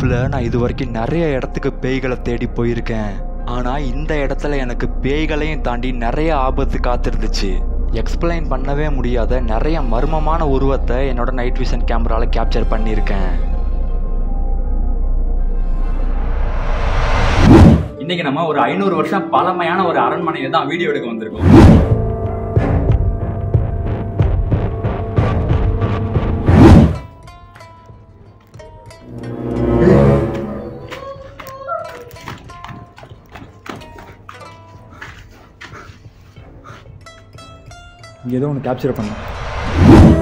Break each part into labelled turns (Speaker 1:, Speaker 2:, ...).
Speaker 1: லைஃப்பில் நான் இது வரைக்கும் நிறைய இடத்துக்கு பேய்களை தேடி போயிருக்கேன் ஆனால் இந்த இடத்துல எனக்கு பேய்களையும் தாண்டி நிறைய ஆபத்து காத்திருந்துச்சு எக்ஸ்பிளைன் பண்ணவே முடியாத நிறைய மர்மமான உருவத்தை என்னோட நைட் விஷன் கேமரால கேப்சர் பண்ணியிருக்கேன்
Speaker 2: இன்னைக்கு நம்ம ஒரு ஐநூறு வருஷம் பழமையான ஒரு அரண்மனையை தான் வீடியோ எடுக்க வந்திருக்கோம்
Speaker 1: இங்கே ஏதோ ஒன்று கேப்சர் பண்ணேன்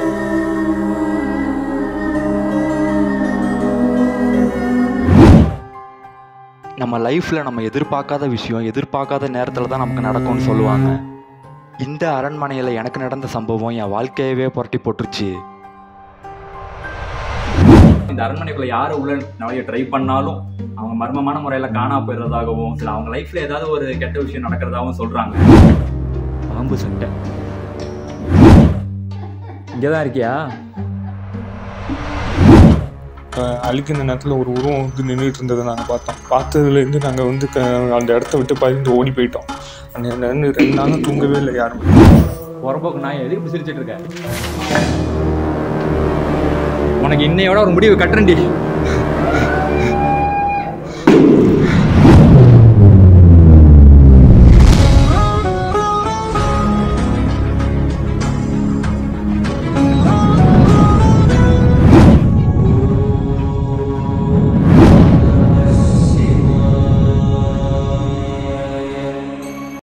Speaker 1: நம்ம லைஃப்பில் நம்ம எதிர்பார்க்காத விஷயம் எதிர்பார்க்காத நேரத்தில் தான் நமக்கு நடக்கும்னு சொல்லுவாங்க இந்த அரண்மனையில் எனக்கு நடந்த சம்பவம் என் வாழ்க்கையவே புரட்டி போட்டுருச்சு
Speaker 2: இந்த அரண்மனைக்குள்ள யாரு உள்ள நுழைய ட்ரை பண்ணாலும் அவங்க மர்மமான முறையில காணா போயிடுறதாகவும் சில அவங்க லைஃப்ல ஏதாவது ஒரு கெட்ட விஷயம் நடக்கிறதாகவும் சொல்றாங்க
Speaker 1: பாம்பு சட்டை இங்கே தான் இருக்கியா
Speaker 3: அஹ் அழிக்கிற நேரத்தில் ஒரு உருவம் வந்து நின்றுட்டு இருந்ததை நாங்கள் பார்த்தோம் பார்த்ததுலேருந்து நாங்கள் வந்து க- அந்த இடத்த விட்டு பயந்து ஓடி போயிட்டோம் அந்த ரெண்டு ரெண்டு நாளும் தூங்கவே இல்லை யாரும்
Speaker 2: உரம்போக்கு நான் எதுக்கு இப்படி சிரிச்சிட்டு இருக்கேன் உனக்கு இன்னையோட ஒரு முடிவு கட்டுறேன்டி